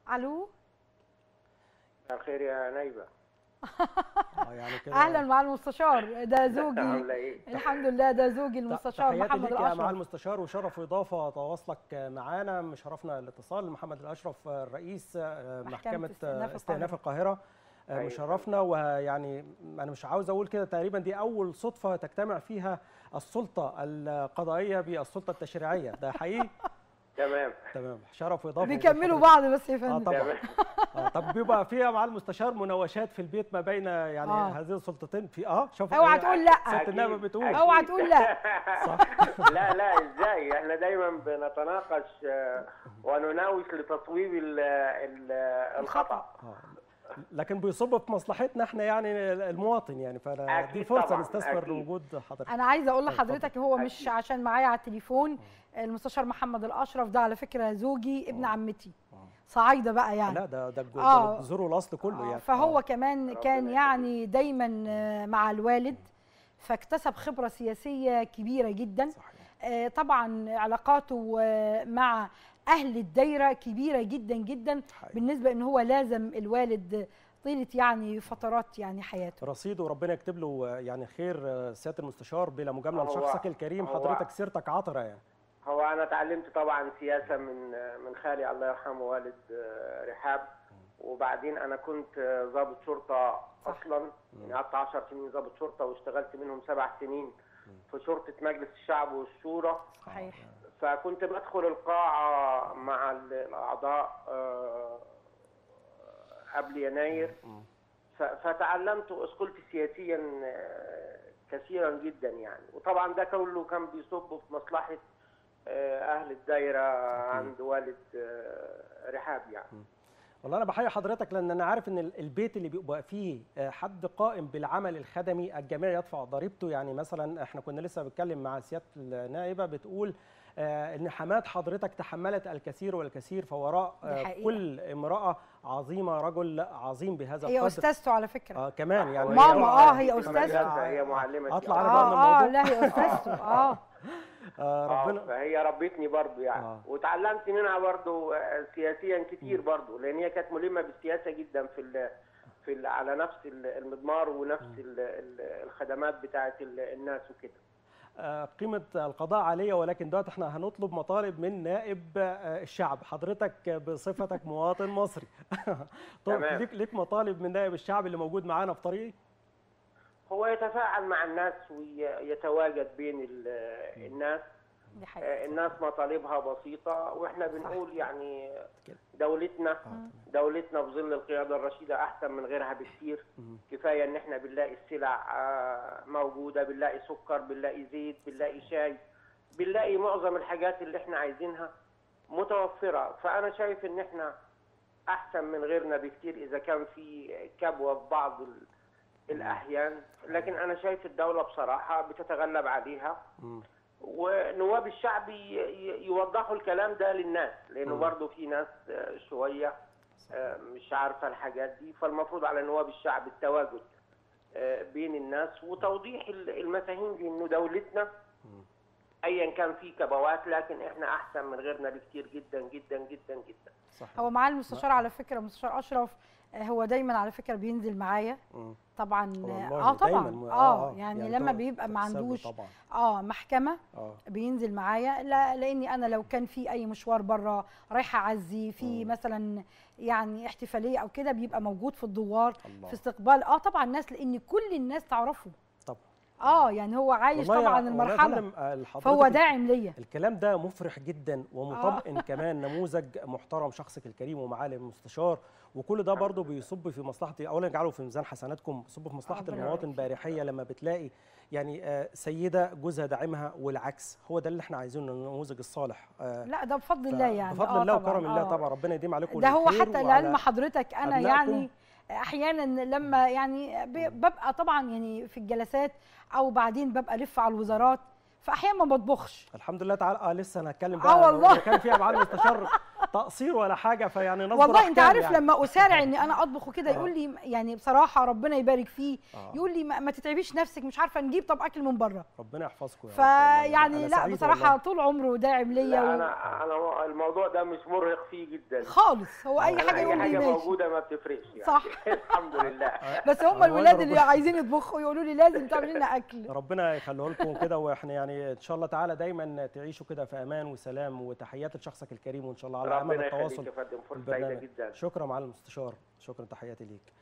الو الخير يا نايبه اه يعني كده اهلا مع المستشار ده زوجي عامله ايه الحمد لله ده زوجي المستشار تحياتي محمد ليك يا مع الاشرف المستشار وشرف واضافه تواصلك معانا مشرفنا الاتصال محمد الاشرف الرئيس محكمه استئناف استئناف القاهره أيوة. مشرفنا ويعني انا مش عاوز اقول كده تقريبا دي اول صدفه تجتمع فيها السلطه القضائيه بالسلطه التشريعيه ده حقيقي تمام تمام شرف واضافه بيكملوا بعض بس يا اه فندم طبعا آه طب بيبقى فيها مع المستشار مناوشات في البيت ما بين يعني آه. هذه السلطتين في اه شوف اوعى إيه، تقول لا ست النائبه أكيد. بتقول أكيد. اوعى تقول لا صح لا لا ازاي احنا دايما بنتناقش آه، ونناوش لتصويب ال- ال- الخطا آه. لكن بيصب في مصلحتنا احنا يعني المواطن يعني فدي أكيد فرصه طبعاً، نستثمر أكيد. وجود حضرتك انا عايزه اقول طيب، لحضرتك هو مش أكيد. عشان معايا على التليفون المستشار محمد الاشرف ده على فكره زوجي ابن عمتي صعايده بقى يعني لا ده ده آه. جذور الاصل كله آه، يعني فهو آه. كمان ربنا كان يخليك. يعني دايما آه، مع الوالد فاكتسب خبره سياسيه كبيره جدا صحيح آه، طبعا علاقاته آه، مع اهل الدايره كبيره جدا جدا حقيقي. بالنسبه ان هو لازم الوالد طيله يعني فترات يعني حياته رصيد وربنا يكتب له يعني خير سياده المستشار بلا مجامله هو- لشخصك الكريم هو- حضرتك سيرتك عطره يعني هو انا اتعلمت طبعا سياسه من من خالي الله يرحمه والد آه، رحاب وبعدين انا كنت آه، ضابط شرطه صح. اصلا يعني قعدت 10 سنين ضابط شرطه واشتغلت منهم سبع سنين في شرطه مجلس الشعب والشورى صحيح فكنت بدخل القاعة مع ال- الأعضاء آه، قبل يناير ف- فتعلمت وأسقلت سياسيا آه، كثيرا جدا يعني وطبعا ده كله كان بيصب في مصلحة آه، أهل الدايرة عند والد آه، رحاب يعني والله انا بحيي حضرتك لان انا عارف ان ال- البيت اللي بيبقى فيه آه، حد قائم بالعمل الخدمي الجميع يدفع ضريبته يعني مثلا احنا كنا لسه بنتكلم مع سياده النائبه بتقول آه، ان حماد حضرتك تحملت الكثير والكثير فوراء دي آه، حقيقة. كل امراه عظيمه رجل عظيم بهذا هي القدر استاذته على فكره اه كمان يعني ماما، آه، هي في أستاذة. المدرسة، هي معلمة أطلع أنا بقى من اه اه الموضوع. لا هي استاذته اه آه آه، ربنا فهي ربتني برضو يعني آه. وتعلمت منها برضو آه، سياسيا كتير برضو لان هي كانت ملمه بالسياسه جدا في ال في ال على نفس ال- المضمار ونفس ال- ال- الخدمات بتاعه ال- الناس وكده آه، قيمة القضاء عليه ولكن دلوقتي احنا هنطلب مطالب من نائب آه، الشعب حضرتك بصفتك مواطن مصري طب تمام. ليك ليك مطالب من نائب الشعب اللي موجود معانا في طريقي هو يتفاعل مع الناس ويتواجد بين ال- الناس دي حقيقة آه، الناس مطالبها بسيطه واحنا بنقول يعني دولتنا آه. دولتنا في ظل القياده الرشيده احسن من غيرها بكتير كفايه ان احنا بنلاقي السلع آه، موجوده بنلاقي سكر بنلاقي زيت بنلاقي شاي بنلاقي معظم الحاجات اللي احنا عايزينها متوفره فانا شايف ان احنا احسن من غيرنا بكتير اذا كان في كبوه في بعض ال- الاحيان لكن انا شايف الدوله بصراحه بتتغلب عليها مم. ونواب الشعب ي- ي- يوضحوا الكلام ده للناس لانه مم. برضه في ناس آه، شويه آه، مش عارفه الحاجات دي فالمفروض على نواب الشعب التواجد آه، بين الناس وتوضيح ال- المفاهيم دي انه دولتنا ايا كان في كبوات لكن احنا احسن من غيرنا بكتير جدا جدا جدا جدا صح هو معاه المستشار على فكره مستشار اشرف آه، هو دايما على فكره بينزل معايا مم. طبعا والله اه طبعا دايماً. اه يعني لما طبعاً بيبقى ما تحسبه عندوش طبعا اه محكمه اه بينزل معايا لا لاني انا لو كان في اي مشوار بره رايحه اعزي في مم. مثلا يعني احتفاليه او كده بيبقى موجود في الدوار الله في استقبال اه طبعا الناس لان كل الناس تعرفه طبعا اه يعني هو عايش والله يا- طبعا والله يا المرحله فندم، آه، فهو حضرتك داعم ليا الكلام ده مفرح جدا ومطمئن كمان نموذج محترم شخصك الكريم ومعالي المستشار وكل ده برضه بيصب في مصلحه اولا يجعله في ميزان حسناتكم بيصب في مصلحه ربنا المواطن يبارك فيك. باريحيه لما بتلاقي يعني آه، سيده جوزها داعمها والعكس هو ده اللي احنا عايزينه النموذج الصالح آه، لا ده بفضل الله يعني بفضل آه الله طبعاً، وكرم الله آه. طبعا ربنا يديم عليكم ده هو الخير حتى وعلى لعلم حضرتك انا أبنائكم. يعني احيانا لما يعني ب- ببقى طبعا يعني في الجلسات او بعدين ببقى الف على الوزارات فاحيانا ما بطبخش الحمد لله تعالى اه لسه انا هتكلم آه بقى والله. اللي كان فيها معالي المستشار تقصير ولا حاجه فيعني نصبر والله انت أحكام عارف يعني. لما اسارع اني انا اطبخ وكده آه. يقول لي يعني بصراحه ربنا يبارك فيه آه. يقول لي ما, ما تتعبيش نفسك مش عارفه نجيب طب اكل من بره ربنا يحفظكم يا رب والله. فيعني أنا لا سعيد بصراحه والله. طول عمره داعم ليا لا و... انا انا الموضوع ده مش مرهق فيه جدا خالص هو اي أنا حاجه يقول اي لي حاجه ماشي موجوده ما بتفرقش يعني. صح. الحمد لله بس هم هو الولاد أنا اللي ربنا- عايزين يطبخوا يقولوا لي لازم تعملي لنا اكل ربنا يخليه لكم كده واحنا يعني ان شاء الله تعالى دايما تعيشوا كده في امان وسلام وتحيات لشخصك الكريم وان شاء الله على امل ربنا يخليك التواصل يا فندم في فرصه سعيده البرنامج جدا شكرا معالي المستشار شكرا تحياتي ليك